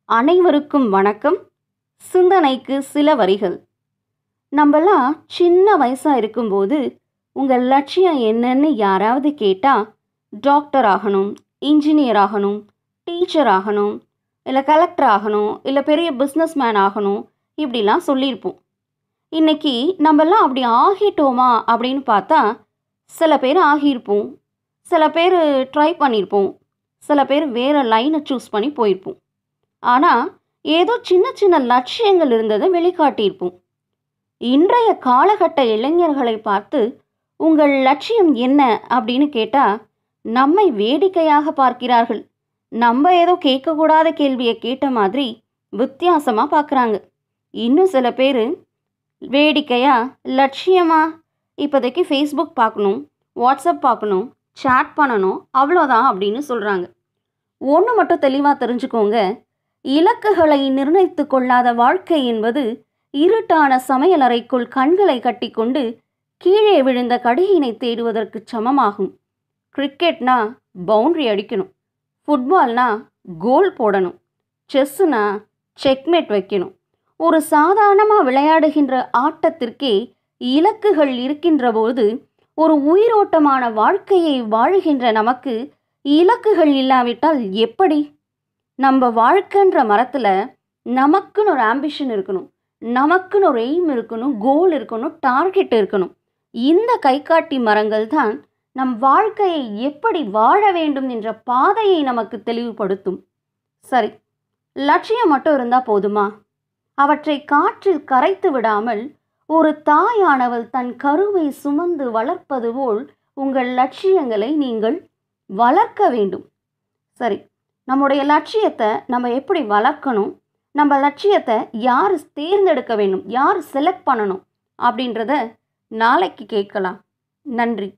அனைவருக்கும் வணக்கம் சிந்தனைக்கு சில வரிகள் நம்மலாம் சின்ன வயசாக இருக்கும்போது உங்கள் லட்சியம் என்னன்னு யாராவது கேட்டால் டாக்டர் ஆகணும் இன்ஜினியர் ஆகணும் டீச்சர் ஆகணும் இல்லை கலெக்டர் ஆகணும் இல்லை பெரிய பிஸ்னஸ் மேன் ஆகணும் இப்படிலாம் சொல்லியிருப்போம் இன்னைக்கு நம்மலாம் அப்படி ஆகிட்டோமா அப்படின்னு பார்த்தா சில பேர் ஆகியிருப்போம் சில பேர் ட்ரை பண்ணியிருப்போம் சில பேர் வேறு லைனை சூஸ் பண்ணி போயிருப்போம் ஆனால் ஏதோ சின்ன சின்ன லட்சியங்கள் இருந்ததை வெளிக்காட்டியிருப்போம் இன்றைய காலகட்ட இளைஞர்களை பார்த்து உங்கள் லட்சியம் என்ன அப்படின்னு கேட்டால் நம்மை வேடிக்கையாக பார்க்கிறார்கள் நம்ம ஏதோ கேட்கக்கூடாத கேள்வியை கேட்ட மாதிரி வித்தியாசமாக பார்க்குறாங்க இன்னும் சில பேர் வேடிக்கையாக லட்சியமா இப்போதைக்கு ஃபேஸ்புக் பார்க்கணும் வாட்ஸ்அப் பார்க்கணும் சேட் பண்ணணும் அவ்வளோதான் அப்படின்னு சொல்கிறாங்க ஒன்று மட்டும் தெளிவாக தெரிஞ்சுக்கோங்க இலக்குகளை நிர்ணயித்து கொள்ளாத வாழ்க்கை என்பது இருட்டான சமையலறைக்குள் கண்களை கட்டிக்கொண்டு கீழே விழுந்த கடியினை தேடுவதற்கு சமமாகும் கிரிக்கெட்னா பவுண்ட்ரி அடிக்கணும் ஃபுட்பால்னா கோல் போடணும் செஸ்ஸுனா செக்மேட் வைக்கணும் ஒரு சாதாரணமாக விளையாடுகின்ற ஆட்டத்திற்கே இலக்குகள் இருக்கின்ற போது ஒரு உயிரோட்டமான வாழ்க்கையை வாழுகின்ற நமக்கு இலக்குகள் இல்லாவிட்டால் எப்படி நம்ம வாழ்க்கைன்ற மரத்தில் நமக்குன்னு ஒரு ஆம்பிஷன் இருக்கணும் நமக்குன்னு ஒரு எய்ம் இருக்கணும் கோல் இருக்கணும் டார்கெட் இருக்கணும் இந்த கைகாட்டி மரங்கள் தான் நம் வாழ்க்கையை எப்படி வாழ வேண்டும் என்ற பாதையை நமக்கு தெளிவுபடுத்தும் சரி லட்சியம் மட்டும் இருந்தால் போதுமா அவற்றை காற்றில் கரைத்து விடாமல் ஒரு தாயானவள் தன் கருவை சுமந்து வளர்ப்பது போல் உங்கள் லட்சியங்களை நீங்கள் வளர்க்க வேண்டும் சரி நம்முடைய லட்சியத்தை நம்ம எப்படி வளர்க்கணும் நம்ம லட்சியத்தை யார் தேர்ந்தெடுக்க வேண்டும் யார் செலக்ட் பண்ணணும் அப்படின்றத நாளைக்கு கேட்கலாம் நன்றி